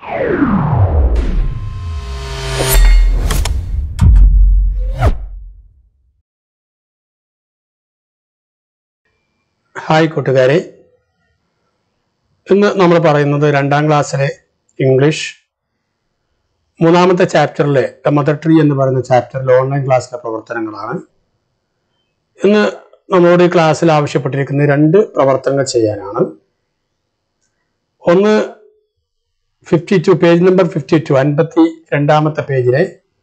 hi കൂട്ടുകാരെ ഇന്ന് നമ്മൾ പറയുന്നത് രണ്ടാം ക്ലാസ്സിലെ ഇംഗ്ലീഷ് മൂന്നാമത്തെ ചാപ്റ്ററിലെ ദ മദർ ട്രീ എന്ന് പറയുന്ന ചാപ്റ്ററിലെ ഓൺലൈൻ ക്ലാസ്സിലെ പ്രവർത്തനങ്ങളാണ് ഇന്ന് നമ്മളോട് ഈ ക്ലാസ്സിൽ ആവശ്യപ്പെട്ടിരിക്കുന്ന രണ്ട് പ്രവർത്തനങ്ങൾ ചെയ്യാനാണ് ഒന്ന് fifty two page number fifty two അൻപത്തി രണ്ടാമത്തെ പേജിലെ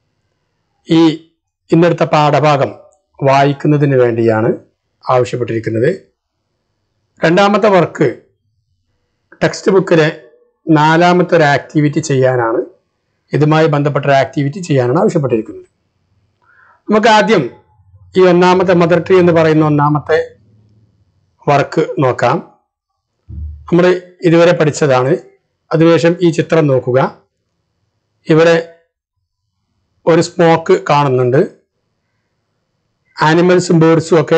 ഈ ഇന്നടുത്ത പാഠഭാഗം വായിക്കുന്നതിന് വേണ്ടിയാണ് ആവശ്യപ്പെട്ടിരിക്കുന്നത് രണ്ടാമത്തെ വർക്ക് ടെക്സ്റ്റ് ബുക്കിലെ നാലാമത്തെ ഒരു ആക്ടിവിറ്റി ചെയ്യാനാണ് ഇതുമായി ബന്ധപ്പെട്ട ഒരു ആക്ടിവിറ്റി ചെയ്യാനാണ് ആവശ്യപ്പെട്ടിരിക്കുന്നത് നമുക്ക് ആദ്യം ഈ ഒന്നാമത്തെ മദർ ട്രീ എന്ന് പറയുന്ന ഒന്നാമത്തെ വർക്ക് നോക്കാം നമ്മൾ ഇതുവരെ പഠിച്ചതാണ് അതിനുശേഷം ഈ ചിത്രം നോക്കുക ഇവിടെ ഒരു സ്മോക്ക് കാണുന്നുണ്ട് ആനിമൽസും ബേർഡ്സും ഒക്കെ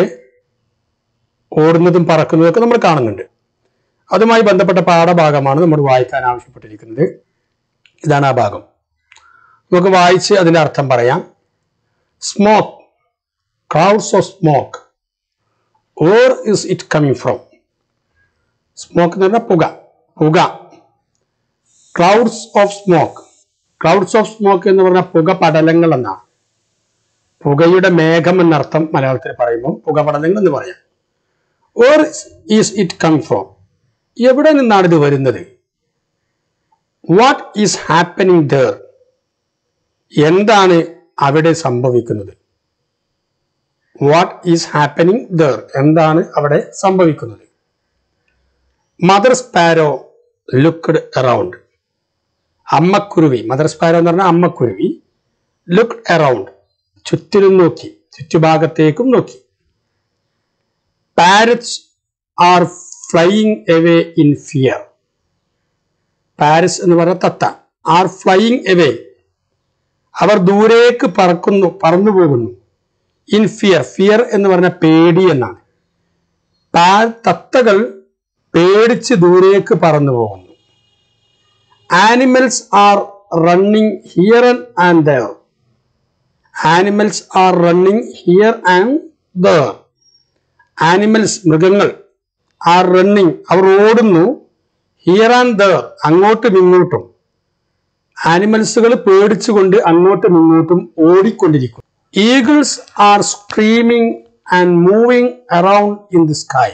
ഓടുന്നതും പറക്കുന്നതും ഒക്കെ നമ്മൾ കാണുന്നുണ്ട് അതുമായി ബന്ധപ്പെട്ട പാഠഭാഗമാണ് നമ്മൾ വായിക്കാൻ ആവശ്യപ്പെട്ടിരിക്കുന്നത് ഇതാണ് ആ ഭാഗം നമുക്ക് വായിച്ച് അതിന്റെ അർത്ഥം പറയാം smoke clouds of smoke or is it coming from smoke എന്ന് പറഞ്ഞാൽ പുക പുക clouds of smoke clouds of smoke എന്ന് പറഞ്ഞാൽ പുക പടലങ്ങൾ എന്നാണ് പുകയുടെ മേഘം എന്നർത്ഥം മലയാളത്തിൽ പറയുമ്പോൾ പുക പടലങ്ങൾ എന്ന് പറയാം or is it come from എവിടെ നിന്നാണ് ഇത് വരുന്നത് വാട്ട് ഈസ് ഹാപ്പനിങ് ദർ എന്താണ് അവിടെ സംഭവിക്കുന്നത് വാട്ട് ഈസ് ഹാപ്പനിങ് ദർ എന്താണ് അവിടെ സംഭവിക്കുന്നത് മദർ സ്പാരോ ലുക്ക്ഡ് അറൗണ്ട് അമ്മക്കുരുവി മദർ സ്പാരോ എന്ന് പറഞ്ഞാൽ അമ്മക്കുരുവി ലുക്ക്ഡ് അറൗണ്ട് ചുറ്റിലും നോക്കി ചുറ്റുഭാഗത്തേക്കും നോക്കി parrots are flying away in fear parrots എന്ന് പറഞ്ഞ തത്ത ആർ ഫ്ലൈയിങ് എവേ അവർ ദൂരേക്ക് പറക്കുന്നു പറന്നു പോകുന്നു ഇൻ ഫിയർ ഫിയർ എന്ന് പറഞ്ഞ പേടി എന്നാണ് പാ തത്തകൾ പേടിച്ച് ദൂരേക്ക് പറന്നു പോകുന്നു animals are running here and there animals are running here and there animals മൃഗങ്ങൾ ആർ റണ്ണിങ് അവർ ഓടുന്നു ഹിയർ ആൻഡ് ദർ അങ്ങോട്ടും ഇങ്ങോട്ടും ആനിമൽസുകൾ പേടിച്ചുകൊണ്ട് അങ്ങോട്ടും ഇങ്ങോട്ടും ഓടിക്കൊണ്ടിരിക്കും eagles are screaming and moving around in the sky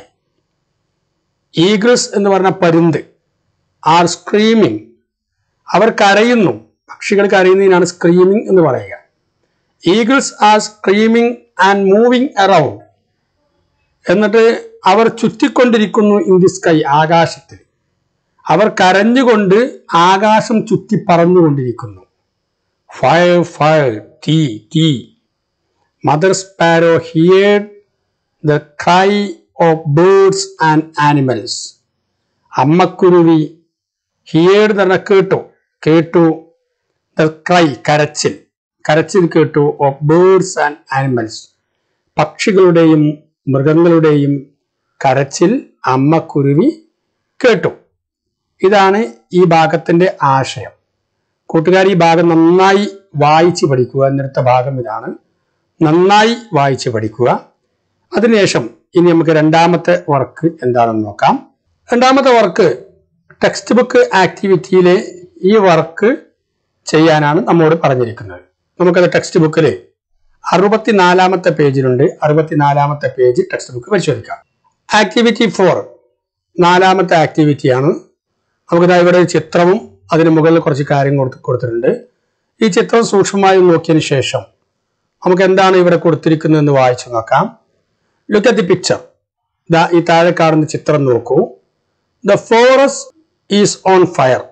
eagles എന്ന് പറഞ്ഞ പരുന്ത് ആർ സ്ക്രീമിംഗ് അവർ കരയുന്നു പക്ഷികൾ കരയുന്നതിനാണ് സ്ക്രീമിംഗ് എന്ന് പറയുക eagles are screaming and moving around എന്നിട്ട് അവർ ചുറ്റിക്കൊണ്ടിരിക്കുന്നു ഇൻ ദി സ്കൈ ആകാശത്തിൽ അവർ കരഞ്ഞുകൊണ്ട് ആകാശം ചുറ്റി പറന്നുകൊണ്ടിരിക്കുന്നു ഫയർ ഫയർ തീ തീ mother sparrow hear the cry of birds and animals അമ്മക്കുരുവി ഹിയർ എന്ന് പറഞ്ഞാൽ കേട്ടു കേട്ടു ദ ക്രൈ കരച്ചിൽ കരച്ചിൽ കേട്ടു ഓഫ് ബേർഡ്സ് ആൻഡ് ആനിമൽസ് പക്ഷികളുടെയും മൃഗങ്ങളുടെയും കരച്ചിൽ അമ്മക്കുരുവി കേട്ടു ഇതാണ് ഈ ഭാഗത്തിന്റെ ആശയം കൂട്ടുകാർ ഈ ഭാഗം നന്നായി വായിച്ച് പഠിക്കുക എന്നിടത്ത ഭാഗം ഇതാണ് നന്നായി വായിച്ച് പഠിക്കുക അതിനുശേഷം ഇനി നമുക്ക് രണ്ടാമത്തെ വർക്ക് എന്താണെന്ന് നോക്കാം രണ്ടാമത്തെ വർക്ക് ടെക്സ്റ്റ് ബുക്ക് ആക്ടിവിറ്റിയിലെ ഈ വർക്ക് ചെയ്യാനാണ് നമ്മോട് പറഞ്ഞിരിക്കുന്നത് നമുക്കത് ടെക്സ്റ്റ് ബുക്കിൽ അറുപത്തിനാലാമത്തെ പേജിലുണ്ട് അറുപത്തിനാലാമത്തെ പേജ് ടെക്സ്റ്റ് ബുക്ക് പരിശോധിക്കാം ആക്ടിവിറ്റി ഫോർ നാലാമത്തെ ആക്ടിവിറ്റിയാണ് നമുക്കിതാ ഇവിടെ ഒരു ചിത്രവും അതിന് മുകളിൽ കുറച്ച് കാര്യം കൊടുത്ത് കൊടുത്തിട്ടുണ്ട് ഈ ചിത്രം സൂക്ഷ്മമായി നോക്കിയതിന് ശേഷം നമുക്ക് എന്താണ് ഇവിടെ കൊടുത്തിരിക്കുന്നതെന്ന് വായിച്ചു നോക്കാം ലുക്ക് അറ്റ് ദി പിക്ചർ ദാ ഈ താഴെ കാണുന്ന ചിത്രം നോക്കൂ the forest is on fire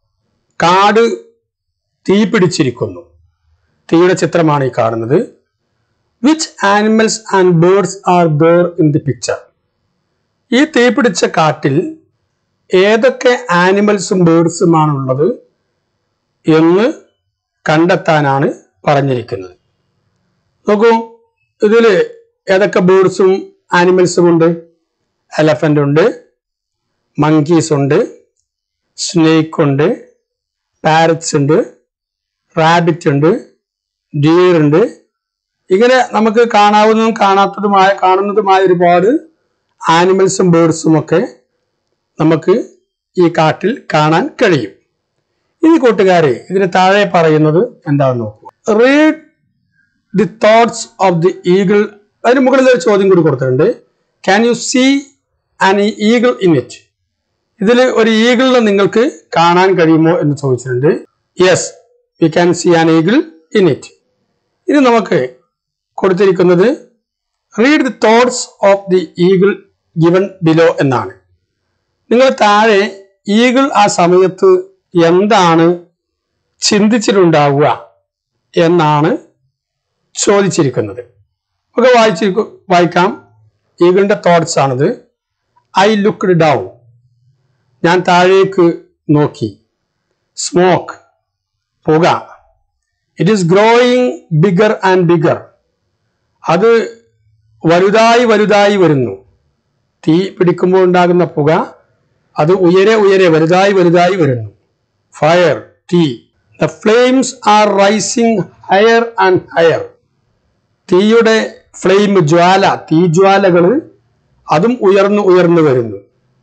കാട് തീ പിടിച്ചിരിക്കുന്നു തീയുടെ ചിത്രമാണ് ഈ കാണുന്നത് which animals and birds are there in the picture ഈ തീ പിടിച്ച കാട്ടിൽ ഏതൊക്കെ ആനിമൽസും ബേർഡ്സുമാണ് ഉള്ളത് എന്ന് കണ്ടെത്താനാണ് പറഞ്ഞിരിക്കുന്നത് നോക്കൂ ഇതിൽ ഏതൊക്കെ ബേർഡ്സും ആനിമൽസും ഉണ്ട് എലഫന്റ് ഉണ്ട് മങ്കീസ് ഉണ്ട് സ്നേക്ക് ഉണ്ട് പാരറ്റ്സ് ഉണ്ട് റാബിറ്റ് ഉണ്ട് ഡിയർ ഉണ്ട് ഇങ്ങനെ നമുക്ക് കാണാവുന്നതും കാണാത്തതുമായ കാണുന്നതുമായ ഒരുപാട് ആനിമൽസും ബേർഡ്സും ഒക്കെ നമുക്ക് ഈ കാട്ടിൽ കാണാൻ കഴിയും ഇനി കൂട്ടുകാരെ ഇതിന് താഴെ പറയുന്നത് എന്താണെന്ന് നോക്കൂ read the thoughts of the eagle അതിന് മുകളിൽ ഒരു ചോദ്യം കൂടി കൊടുത്തിട്ടുണ്ട് can you see an eagle in it ഇതിൽ ഒരു ഈഗിളിനെ നിങ്ങൾക്ക് കാണാൻ കഴിയുമോ എന്ന് ചോദിച്ചിട്ടുണ്ട് yes we can see an eagle in it ഇത് നമുക്ക് കൊടുത്തിരിക്കുന്നത് read the thoughts of the eagle given below എന്നാണ് നിങ്ങൾ താഴെ ഈഗിൾ ആ സമയത്ത് എന്താണ് ചിന്തിച്ചിട്ടുണ്ടാവുക എന്നാണ് ചോദിച്ചിരിക്കുന്നത് ഒക്കെ വായിച്ചിരിക്കു വായിക്കാം ഈഗിളിന്റെ തോട്ട്സ് ആണിത് ഐ ലുക്ക്ഡ് ഡൗൺ ഞാൻ താഴേക്ക് നോക്കി സ്മോക്ക് പുക it is growing bigger and bigger അത് വലുതായി വലുതായി വരുന്നു തീ പിടിക്കുമ്പോൾ ഉണ്ടാകുന്ന പുക അത് ഉയരെ ഉയരെ വലുതായി വലുതായി വരുന്നു ഫയർ തീ the flames are rising higher and higher തീയുടെ ഫ്ലെയിം ജ്വാല തീജ്വാലകൾ അതും ഉയർന്നു ഉയർന്നു വരുന്നു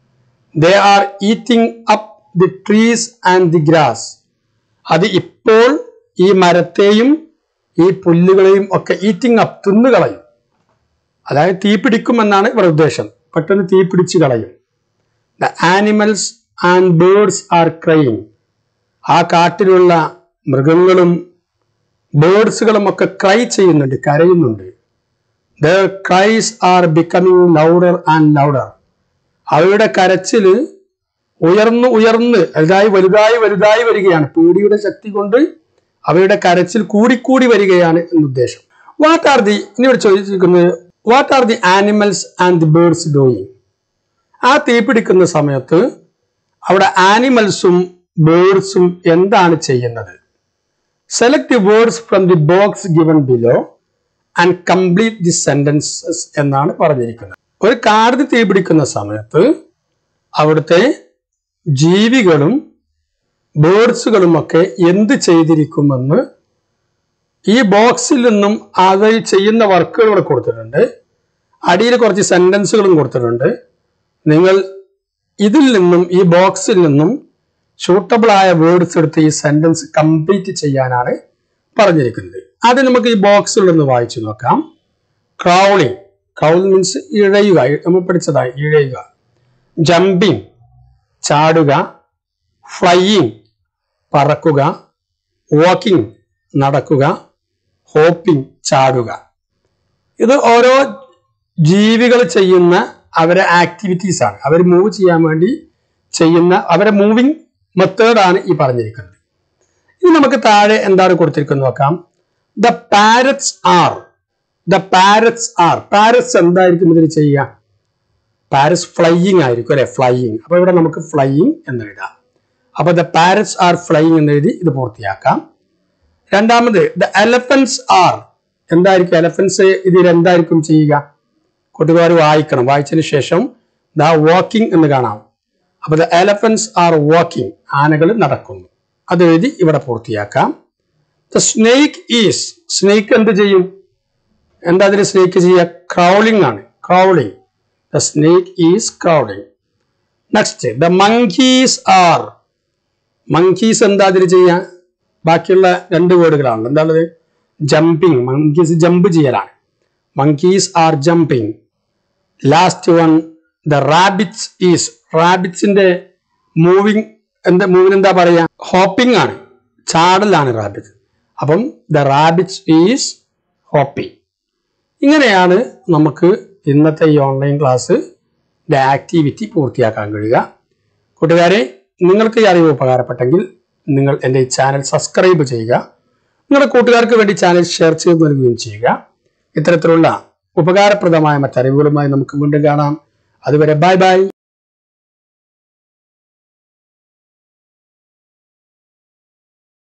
they are eating up the trees and the grass അത് ഇപ്പോൾ ഈ മരത്തെയും ഈ പുല്ലുകളെയും ഒക്കെ ഈറ്റിംഗ് അപ്പ് തിന്നുകളയും അതായത് തീ പിടിക്കുമെന്നാണ് ഇവിടെ ഉദ്ദേശം പെട്ടെന്ന് തീ പിടിച്ചു കളയും the animals and birds are crying ആ കാട്ടിലുള്ള മൃഗങ്ങളും ബേർഡ്സുകളും ഒക്കെ ക്രൈ ചെയ്യുന്നുണ്ട് കരയുന്നുണ്ട് the cries are becoming louder and louder അവയുടെ കരച്ചില് ഉയർന്നു ഉയർന്ന് വലുതായി വലുതായി വലുതായി വരികയാണ് പേടിയുടെ ശക്തി കൊണ്ട് അവയുടെ കരച്ചിൽ കൂടിക്കൂടി വരികയാണ് എന്ന് ഉദ്ദേശം വാട്ട് ആർ ദി ഇനി ഇവിടെ ചോദിച്ചിരിക്കുന്നത് what are the animals and the birds doing ആ തീ പിടിക്കുന്ന സമയത്ത് അവിടെ ആനിമൽസും ബേർഡ്സും എന്താണ് ചെയ്യുന്നത് select the words from the box given below and complete the sentences എന്നാണ് പറഞ്ഞിരിക്കുന്നത് ഒരു കാടിന് തീ പിടിക്കുന്ന സമയത്ത് അവിടുത്തെ ജീവികളും ബേർഡ്സുകളും ഒക്കെ എന്ത് ചെയ്തിരിക്കുമെന്ന് ഈ ബോക്സിൽ നിന്നും അത് ചെയ്യുന്ന വർക്കുകൾ ഇവിടെ കൊടുത്തിട്ടുണ്ട് അടിയിൽ കുറച്ച് സെന്റൻസുകളും കൊടുത്തിട്ടുണ്ട് നിങ്ങൾ ഇതിൽ നിന്നും ഈ ബോക്സിൽ നിന്നും സൂട്ടബിൾ ആയ വേർഡ്സ് എടുത്ത് ഈ സെന്റൻസ് കംപ്ലീറ്റ് ചെയ്യാനാണ് പറഞ്ഞിരിക്കുന്നത് ആദ്യം നമുക്ക് ഈ ബോക്സിൽ നിന്ന് വായിച്ചു നോക്കാം ക്രൗളിംഗ് ക്രൗൾ മീൻസ് ഇഴയുക നമ്മൾ പഠിച്ചതായി ഇഴയുക ജമ്പിങ് ചാടുക ഫ്ലൈയിങ് പറക്കുക വാക്കിംഗ് നടക്കുക ഹോപ്പിംഗ് ചാടുക ഇത് ഓരോ ജീവികൾ ചെയ്യുന്ന അവരെ ആക്ടിവിറ്റീസ് ആണ് അവർ മൂവ് ചെയ്യാൻ വേണ്ടി ചെയ്യുന്ന അവരെ മൂവിങ് മെത്തേഡാണ് ഈ പറഞ്ഞിരിക്കുന്നത് ഇനി നമുക്ക് താഴെ എന്താണ് കൊടുത്തിരിക്കുന്നത് നോക്കാം the parrots are the parrots are parrots എന്തായിരിക്കും ഇതിൽ ചെയ്യുക പാരറ്റ്സ് ഫ്ലൈയിങ് ആയിരിക്കും അല്ലെ ഫ്ലൈയിങ് അപ്പൊ ഇവിടെ നമുക്ക് ഫ്ലൈയിങ് എന്ന് എഴുതാം അപ്പൊ ദ പാരറ്റ്സ് ആർ ഫ്ലൈയിങ് എന്ന് എഴുതി ഇത് പൂർത്തിയാക്കാം രണ്ടാമത് ദ എലഫൻസ് ആർ എന്തായിരിക്കും എലഫൻസ് ഇതിൽ എന്തായിരിക്കും ചെയ്യുക കൂട്ടുകാർ വായിക്കണം വായിച്ചതിന് ശേഷം ദ വാക്കിംഗ് എന്ന് കാണാം അപ്പൊ ദ എലഫൻസ് ആർ വാക്കിംഗ് ആനകൾ നടക്കുന്നു അത് എഴുതി ഇവിടെ പൂർത്തിയാക്കാം ദ സ്നേക്ക് ഈസ് സ്നേക്ക് എന്ത് ചെയ്യും എന്താ അതിന് സ്നേക്ക് ചെയ്യുക ക്രൗളിംഗ് ആണ് crawling the snake is crawling next the monkeys are monkeys എന്താ അതിൽ ചെയ്യാൻ ബാക്കിയുള്ള രണ്ട് വേർഡുകളാണ് എന്താണത് ജമ്പിങ് മങ്കീസ് ജമ്പ് ചെയ്യലാണ് monkeys are jumping last one the rabbits is റാബിറ്റ്സിന്റെ മൂവിങ് എന്താ മൂവിന് എന്താ പറയാ ഹോപ്പിംഗ് ആണ് ചാടലാണ് റാബിറ്റ് അപ്പം ദ റാബിറ്റ്സ് ഈസ് ഹോപ്പിംഗ് ഇങ്ങനെയാണ് നമുക്ക് ഇന്നത്തെ ഈ ഓൺലൈൻ ക്ലാസ് ആക്ടിവിറ്റി പൂർത്തിയാക്കാൻ കഴിയുക കൂട്ടുകാരെ നിങ്ങൾക്ക് ഈ അറിവ് ഉപകാരപ്പെട്ടെങ്കിൽ നിങ്ങൾ എൻ്റെ ഈ ചാനൽ സബ്സ്ക്രൈബ് ചെയ്യുക നിങ്ങളുടെ കൂട്ടുകാർക്ക് വേണ്ടി ചാനൽ ഷെയർ ചെയ്ത് നൽകുകയും ചെയ്യുക ഇത്തരത്തിലുള്ള ഉപകാരപ്രദമായ മറ്ററിവുകളുമായി നമുക്ക് വീണ്ടും കാണാം അതുവരെ ബൈ ബൈ